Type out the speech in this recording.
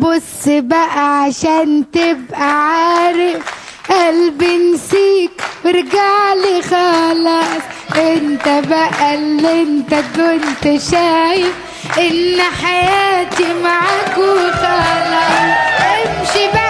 بص بقى عشان تبقى عارف قلبي نسيك وارجع لي خلاص انت بقى اللي انت كنت شايف ان حياتي معاك وخلاص امشي بقى